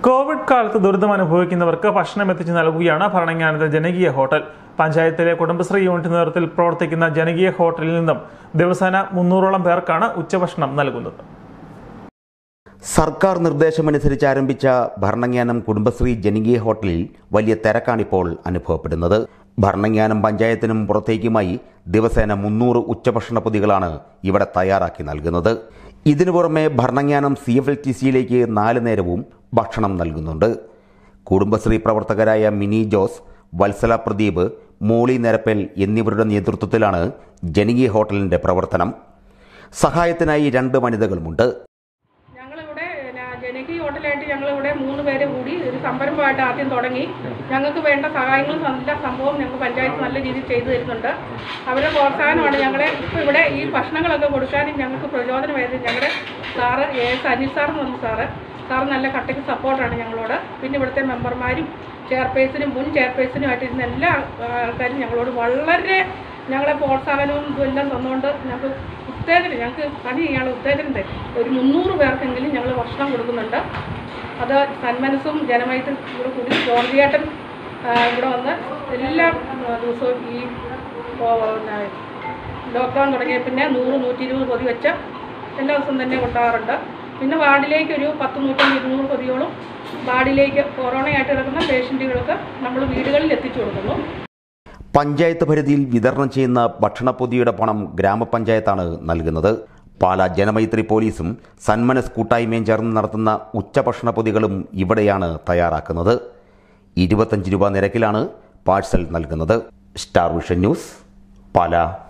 Covid കാലത്ത് ദുരിതം അനുഭവിക്കുന്നവർക്ക് ഭക്ഷണം എത്തിച്ചു നൽകുകയാണ് ഭരണങ്ങാനത്തെ ജനകീയ ഹോട്ടൽ പഞ്ചായത്തിലെ കുടുംബശ്രീ യൂണിറ്റ് നേതൃത്വത്തിൽ പ്രവർത്തിക്കുന്ന ജനകീയ ഹോട്ടലിൽ നിന്നും ദിവസേന മുന്നൂറോളം പേർക്കാണ് ഉച്ചഭക്ഷണം നൽകുന്നത് സർക്കാർ നിർദ്ദേശമനുസരിച്ച് ആരംഭിച്ച ഭരണജ്ഞാനം കുടുംബശ്രീ ജനകീയ ഹോട്ടലിൽ വലിയ തിരക്കാണിപ്പോൾ അനുഭവപ്പെടുന്നത് ഭരണജ്ഞാനം പഞ്ചായത്തിനും പുറത്തേക്കുമായി ദിവസേന മുന്നൂറ് ഉച്ചഭക്ഷണ പൊതികളാണ് ഇവിടെ തയ്യാറാക്കി നൽകുന്നത് ഇതിനു പുറമെ ഭരണജ്ഞാനം സി എഫ് എൽ ടി സിയിലേക്ക് നാല് നേരവും ഭക്ഷണം നൽകുന്നുണ്ട് കുടുംബശ്രീ പ്രവർത്തകരായ മിനി ജോസ് വത്സല പ്രദീപ് മോളി നിരപ്പൽ എന്നിവരുടെ നേതൃത്വത്തിലാണ് ജനകീയ ഹോട്ടലിന്റെ പ്രവർത്തനം സഹായത്തിനായി രണ്ട് വനിതകളുമുണ്ട് ഞങ്ങളിവിടെ പിന്നെ ജനകീയ ഹോട്ടലായിട്ട് ഞങ്ങളിവിടെ മൂന്ന് പേര് കൂടി ഒരു സംരംഭമായിട്ട് ആദ്യം തുടങ്ങി ഞങ്ങൾക്ക് വേണ്ട സഹായങ്ങളും നല്ല സംഭവം ഞങ്ങൾക്ക് പഞ്ചായത്ത് നല്ല രീതിയിൽ ചെയ്തു തരുന്നുണ്ട് അവരുടെ പ്രോത്സാഹനമാണ് ഞങ്ങളെ ഇപ്പോൾ ഇവിടെ ഈ ഭക്ഷണങ്ങളൊക്കെ കൊടുക്കാനും ഞങ്ങൾക്ക് പ്രചോദനമായത് ഞങ്ങളുടെ sir A S Anil sir എന്ന് പറഞ്ഞ സാറ് സാറ് നല്ല കട്ടയ്ക്ക് സപ്പോർട്ടാണ് ഞങ്ങളോട് പിന്നെ ഇവിടുത്തെ മെമ്പർമാരും ചെയർപേഴ്സണും മുൻ ചെയർപേഴ്സണുമായിട്ട് ഇരുന്ന എല്ലാ ആൾക്കാരും ഞങ്ങളോട് വളരെ ഞങ്ങളെ പ്രോത്സാഹനവും ഇതെല്ലാം തന്നുകൊണ്ട് ഞങ്ങൾക്ക് ഉത്തേജനം ഞങ്ങൾക്ക് പണി ചെയ്യാനുള്ള ഉത്തേജനം തരും ഒരു മുന്നൂറ് പേർക്കെങ്കിലും ഞങ്ങൾ ഭക്ഷണം കൊടുക്കുന്നുണ്ട് അത് സന്മനസ്സും ജനമൈത്രും കൂടെ കൂടി ജോർജിയേട്ടൻ ആ, ഇവിടെ വന്ന് എല്ലാ ആ, ദിവസവും ഈ ഓ, പിന്നെ ലോക്ക്ഡൗൺ തുടങ്ങിയ പിന്നെ നൂറ് നൂറ്റി ഇരുപത് പൊതി വെച്ച് എല്ലാ ദിവസവും തന്നെ കൊണ്ടുപോകാറുണ്ട് പിന്നെ വാർഡിലേക്ക് ഒരു പത്ത് നൂറ്റമ്പത് ഇരുന്നൂറ് പൊതിയോളം വാർഡിലേക്ക് കൊറോണയായിട്ട് കിടക്കുന്ന പേഷ്യൻറ്റുകൾക്ക് നമ്മൾ വീടുകളിൽ എത്തിച്ചു കൊടുക്കുന്നു പഞ്ചായത്ത് പരിധിയിൽ വിതരണം ചെയ്യുന്ന ഭക്ഷണപ്പൊതിയുടെ പണം ഗ്രാമപഞ്ചായത്താണ് നൽകുന്നത് പാലാ ജനമൈത്രി പോലീസും സന്മനസ് കൂട്ടായ്മയും ചേർന്ന് നടത്തുന്ന ഉച്ചഭക്ഷണ പൊതികളും ഇവിടെയാണ് തയ്യാറാക്കുന്നത് ഇരുപത്തഞ്ച് രൂപ നിരക്കിലാണ് പാഴ്സൽ നൽകുന്നത് സ്റ്റാർ വിഷൻ ന്യൂസ് പാലാ